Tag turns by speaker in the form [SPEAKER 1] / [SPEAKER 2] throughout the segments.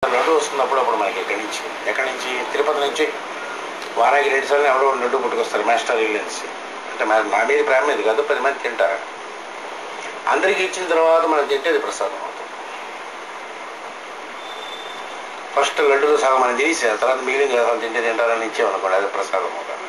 [SPEAKER 1] లడ్డు వస్తున్నప్పుడు అప్పుడు మనకి ఎక్కడి నుంచి ఎక్కడి నుంచి తిరుపతి నుంచి వారానికి రెండు సార్లు ఎవడో లడ్డు పుట్టుకొస్తారు మాస్టర్ వెళ్ళేసి అంటే మా నా మీద ప్రేమ మీద కాదు పది మంది తింటారు అందరికీ ఇచ్చిన తర్వాత మనం తింటే అది ప్రసాదం అవుతుంది ఫస్ట్ లడ్డులో సగం మనం తినేసి ఆ తర్వాత మిగిలిన సగం తింటే తింటారని ఇచ్చామనుకోండి అది ప్రసాదం అవుతుంది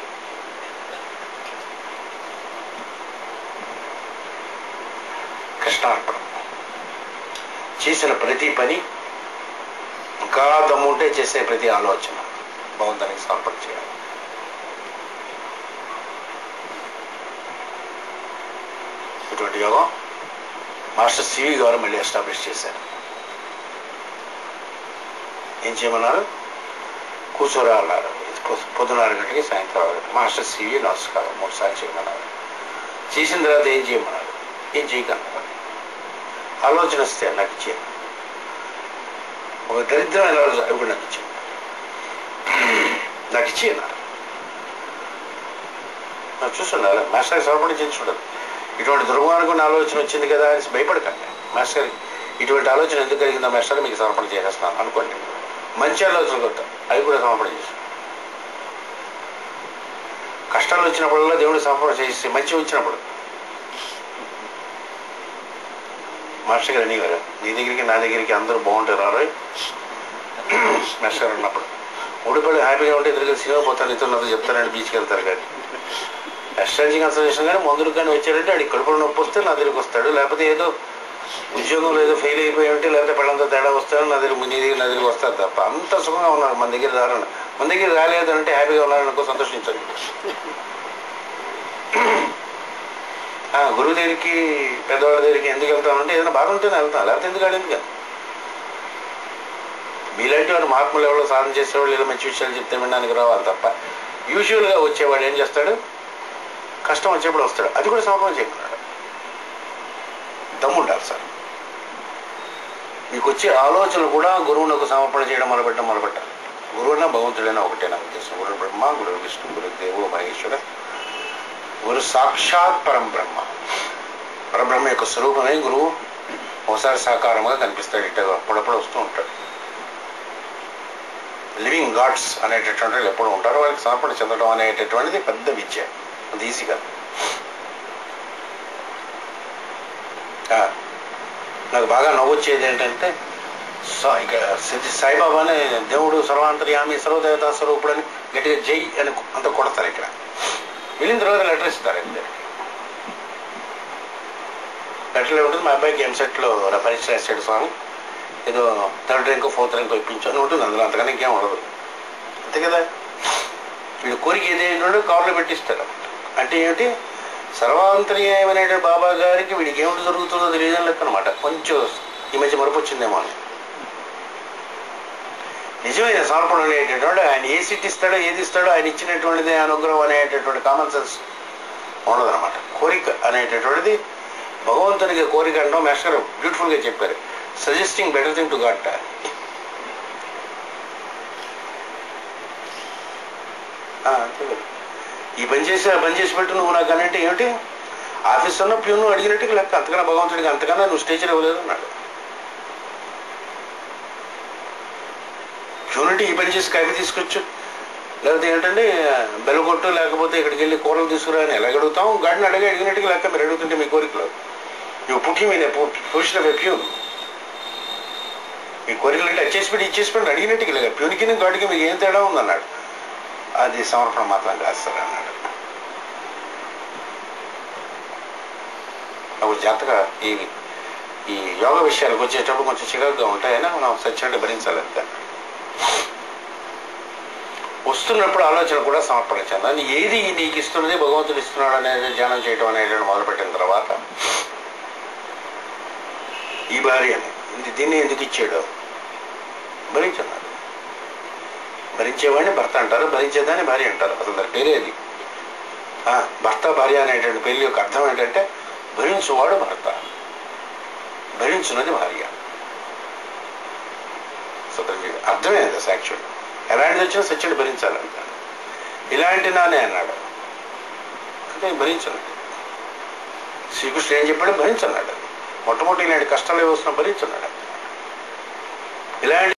[SPEAKER 1] కృష్ణార్పణం చేసిన ప్రతి పని ఇంకా దమ్ముంటే చేసే ప్రతి ఆలోచన భగవంతానికి సమర్పణ చేయాలి ఇటువంటి యోగం మాస్టర్ సివి గారు మళ్ళీ ఎస్టాబ్లిష్ చేశారు ఏం చేయమన్నారు కూర్చోరా అన్నారు పొ- పొద్దున ఆరు గంటలకి సాయంత్రం ఆరు గంటలకి మాస్టర్ సివి నమస్కారం మూడు సార్లు చేయమన్నారు చేసిన తర్వాత ఏం చేయమన్నారు ఏం చేయకన్నారు ఆలోచన వస్తే నాకు ఇచ్చేయండి ఒక దరిద్రమైన రోజు అవి కూడా నాకు ఇచ్చేయండి నాకు ఇచ్చేయన్నారు నాకు చూస్తున్నారు మాస్టర్ సమర్పణ చేసి చూడదు ఇటువంటి దుర్మార్గం ఆలోచన వచ్చింది కదా అని భయపడకండి మాస్టర్ ఇటువంటి ఆలోచన ఎందుకు కలిగిందో మాస్టర్ మీకు సమర్పణ చేసేస్తాను అనుకోండి మంచి ఆలోచన కొత్త అవి కూడా సమర్పణ చేసి కష్టాలు వచ్చినప్పుడల్లా దేవుడు సమర్పణ చేసి మంచి వచ్చినప్పుడు మాస్టర్ గారు అనేవారు నీ దగ్గరికి నా దగ్గరికి అందరూ బాగుంటారు రారోయ్ మాస్టర్ గారు ఉన్నప్పుడు ఉడిపల్లి హ్యాపీగా ఉంటే ఇద్దరు సినిమా పోతాను ఇతరులు నాతో చెప్తానని బీచ్కి వెళ్తారు కానీ అస్ట్రాలజీ కన్సల్టేషన్ కానీ మందులు కానీ వచ్చాడంటే ఆడికి కడుపులో నొప్పి వస్తే నా దగ్గరికి వస్తాడు లేకపోతే ఏదో ఉద్యోగంలో ఏదో ఫెయిల్ అయిపోయి ఉంటే లేకపోతే పెళ్ళంతా తేడా వస్తాడు నా దగ్గర నీ దగ్గర నా దగ్గరికి వస్తారు తప్ప అంత సుఖంగా ఉన్నారు మన దగ్గర రారని మన దగ్గర రాలేదు అంటే హ్యాపీగా ఉన్నారనుకో సంతోషించండి ఆ, గురువు దగ్గరికి పెద్దవాళ్ళ దగ్గరికి ఎందుకు వెళ్తామంటే ఏదైనా బాధ ఉంటేనే వెళ్తాను లేకపోతే ఎందుకు అడిగింది కదా మీలాంటి వారు మహాత్ములు ఎవరో సాధన చేసేవాళ్ళు ఇలా మంచి విషయాలు చెప్తే వినడానికి రావాలి తప్ప యూజువల్గా వచ్చేవాడు ఏం చేస్తాడు కష్టం వచ్చేప్పుడు వస్తాడు అది కూడా సమర్పణ చేయకున్నాడు దమ్ముండాలి సార్ మీకు వచ్చే ఆలోచనలు కూడా గురువునకు సమర్పణ చేయడం మొదలుపెట్టడం మొదలుపెట్టాలి గురువునా భగవంతుడైనా ఒకటే నాకు ఉద్దేశం గురు బ్రహ్మ గురు విష్ణు గురు దేవు మహేశ్వర గురు సాక్షాత్ పరం బ్రహ్మ పరబ్రహ్మ యొక్క స్వరూపమే గురువు ఒకసారి సాకారంగా కనిపిస్తాడు ఇట్లా అప్పుడప్పుడు వస్తూ ఉంటాడు లివింగ్ గాడ్స్ అనేటటువంటి వాళ్ళు ఎప్పుడు ఉంటారో వాళ్ళకి సమర్పణ చెందడం అనేటటువంటిది పెద్ద విద్య అది ఈజీ కాదు ఆ, నాకు బాగా నవ్వొచ్చేది ఏంటంటే సా- ఇక సిద్ధి సాయిబాబానే దేవుడు సర్వాంతర్యామి సర్వదేవతా స్వరూపుడు అని గట్టిగా జై అని అంత కొడతారు ఇక్కడ వెళ్ళిన తర్వాత లెటర్ ఇస్తారు ఇద్దరికి లెటర్లో ఉంటుంది మా అబ్బాయికి ఎంసెట్లో పరీక్ష రాశాడు స్వామి ఏదో థర్డ్ ర్యాంక్ ఫోర్త్ ర్యాంక్ ఇప్పించు అని ఉంటుంది అందులో అంతకన్నా ఇంకేం ఉండదు అంతే కదా వీడు కోరిక ఏదైనా కవర్లో పెట్టిస్తాడు అంటే ఏమిటి సర్వాంతర్యమైన బాబా గారికి వీడికి ఏమిటి జరుగుతుందో తెలియదని లెక్క అనమాట కొంచెం ఈ మధ్య మరపు వచ్చిందేమో అని నిజమైన సమర్పణ అనేటటువంటి ఆయన ఏ సిట్ ఇస్తాడో ఏది ఇస్తాడో ఆయన ఇచ్చినటువంటిది అనుగ్రహం అనేటటువంటి కామన్ సెన్స్ ఉండదన్నమాట కోరిక అనేటటువంటిది భగవంతునికి కోరిక అంటాం మాస్టర్ బ్యూటిఫుల్గా చెప్పారు suggesting better thing to got ఈ పని చేసి ఆ పని చేసి పెట్టు నువ్వు నాకు అనంటే ఏమిటి ఆఫీసర్లో ప్యూన్ అడిగినట్టు లెక్క అంతకన్నా భగవంతుడికి అంతకన్నా నువ్వు స్టేచర్ ఇవ్వలేదు అన్నాడు ప్యూనిటీ ఈ పని చేసి కాఫీ తీసుకొచ్చు లేకపోతే ఏంటంటే బెల్ల కొట్టు లేకపోతే ఇక్కడికి వెళ్ళి కూరలు తీసుకురా అని ఎలా అడుగుతాం గాడిని అడిగి అడిగినట్టుగా లెక్క మీరు అడుగుతుంటే మీ కోరికలు నువ్వు పుట్టి మీద పొజిషన్ ఆఫ్ ప్యూన్ మీ కోరికలు అంటే వచ్చేసి పెట్టి ఇచ్చేసి పెట్టి అడిగినట్టుగా లేక ప్యూన్కి గాడికి మీకు ఏం తేడా ఉందన్నాడు అది సమర్పణ మాత్రం కాదు సార్ అన్నాడు అప్పుడు జాతగా ఈ ఈ యోగ విషయాలకు వచ్చేటప్పుడు కొంచెం చికాకుగా ఉంటాయని మనం సత్యాన్ని భరించాలి అంతే వస్తున్నప్పుడు ఆలోచన కూడా సమర్పించాను అని ఏది నీకు ఇస్తున్నది భగవంతుడు ఇస్తున్నాడు అనేది ధ్యానం చేయడం అనేది మొదలుపెట్టిన తర్వాత ఈ భార్యని ఇది దీన్ని ఎందుకు ఇచ్చాడు భరించన్నాడు భరించేవాడిని భర్త అంటారు భరించేదాన్ని భార్య అంటారు అసలు దాని పేరే అది ఆ, భర్త భార్య అనేటువంటి పేరు యొక్క అర్థం ఏంటంటే భరించువాడు భర్త భరించున్నది భార్య సో దానికి అర్థమే అది యాక్చువల్ ఎలాంటిది వచ్చినా సత్యుడు భరించాలంట ఇలాంటి నానే అన్నాడు అంటే భరించను శ్రీకృష్ణుడు ఏం చెప్పాడు భరించన్నాడు మొట్టమొదటి ఇలాంటి కష్టాలు వస్తున్నా భరించన్నాడు ఇలాంటి